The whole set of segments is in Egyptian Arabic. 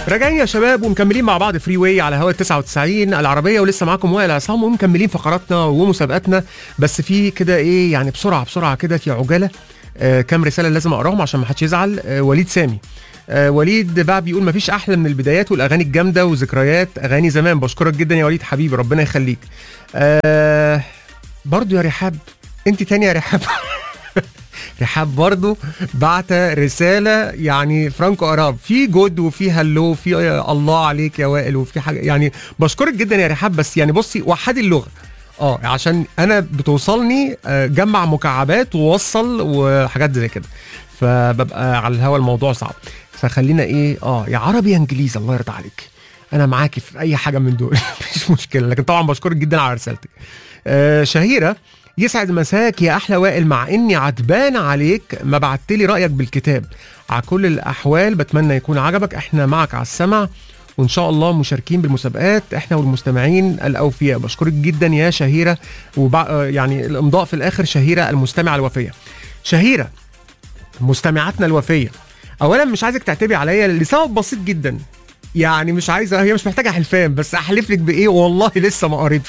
راجعين يا شباب ومكملين مع بعض فري واي على هوا 99 العربيه ولسه معاكم وائل عصام ومكملين فقراتنا ومسابقاتنا بس في كده ايه يعني بسرعه بسرعه كده في عجاله آه كام رساله لازم اقراهم عشان ما حدش يزعل آه وليد سامي آه وليد بقى بيقول مفيش احلى من البدايات والاغاني الجامده وذكريات اغاني زمان بشكرك جدا يا وليد حبيبي ربنا يخليك آه برضو يا رحاب انت تاني يا رحاب رحاب برضو بعت رسالة يعني فرانكو أراب في جود وفي هلو في الله عليك يا وائل وفي حاجة يعني بشكرك جدا يا رحاب بس يعني بصي وحدي اللغة اه عشان انا بتوصلني آه، جمع مكعبات ووصل وحاجات زي كده فببقى على الهوا الموضوع صعب فخلينا ايه اه يا عربي يا انجليزي الله يرضى عليك انا معاكي في اي حاجه من دول مفيش مشكله لكن طبعا بشكرك جدا على رسالتك آه شهيره يسعد مساك يا احلى وائل مع اني عتبان عليك ما بعتلي رايك بالكتاب على كل الاحوال بتمنى يكون عجبك احنا معك على السمع وان شاء الله مشاركين بالمسابقات احنا والمستمعين الاوفياء بشكرك جدا يا شهيره وبع... آه، يعني الامضاء في الاخر شهيره المستمعه الوفيه شهيره مستمعاتنا الوفيه اولا مش عايزك تعتبي عليا لسبب بسيط جدا يعني مش عايزه هي مش محتاجه حلفان بس احلف لك بايه والله لسه ما قريته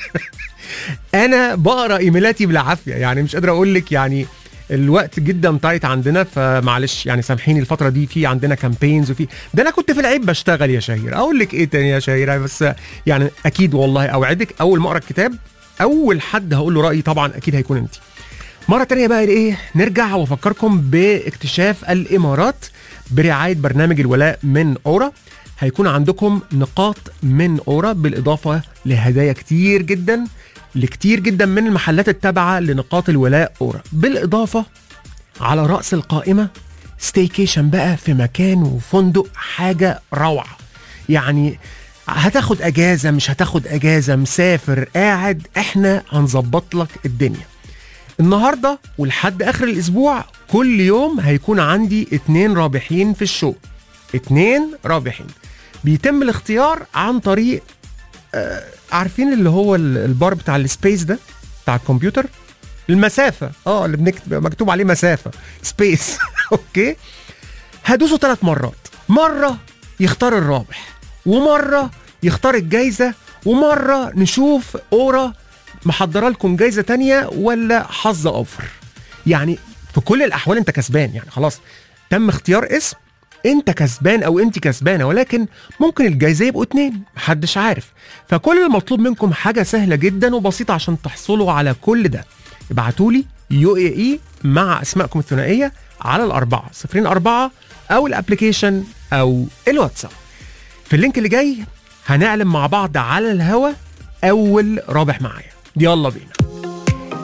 انا بقرا ايميلاتي بالعافيه يعني مش قادر اقول لك يعني الوقت جدا تايت عندنا فمعلش يعني سامحيني الفتره دي في عندنا كامبينز وفي ده انا كنت في العيب بشتغل يا شهير اقول لك ايه تاني يا شهير بس يعني اكيد والله اوعدك اول ما اقرا الكتاب اول حد هقول له رايي طبعا اكيد هيكون انت مرة تانية بقى ايه نرجع وافكركم باكتشاف الامارات برعاية برنامج الولاء من اورا هيكون عندكم نقاط من اورا بالاضافة لهدايا كتير جدا لكتير جدا من المحلات التابعة لنقاط الولاء اورا بالاضافة على رأس القائمة ستيكيشن بقى في مكان وفندق حاجة روعة يعني هتاخد اجازة مش هتاخد اجازة مسافر قاعد احنا هنظبط لك الدنيا النهارده ولحد اخر الاسبوع كل يوم هيكون عندي اتنين رابحين في الشو اتنين رابحين بيتم الاختيار عن طريق آه عارفين اللي هو ال- البار بتاع السبيس ده بتاع الكمبيوتر المسافة اه اللي بنكتب مكتوب عليه مسافة سبيس اوكي هدوسه ثلاث مرات مرة يختار الرابح ومرة يختار الجايزة ومرة نشوف اورا محضره لكم جايزه تانية ولا حظ اوفر يعني في كل الاحوال انت كسبان يعني خلاص تم اختيار اسم انت كسبان او انت كسبانه ولكن ممكن الجايزه يبقوا اتنين محدش عارف فكل المطلوب منكم حاجه سهله جدا وبسيطه عشان تحصلوا على كل ده ابعتوا لي يو اي اي مع اسمائكم الثنائيه على الاربعه صفرين اربعه او الابلكيشن او الواتساب في اللينك اللي جاي هنعلم مع بعض على الهوا اول رابح معايا يلا بينا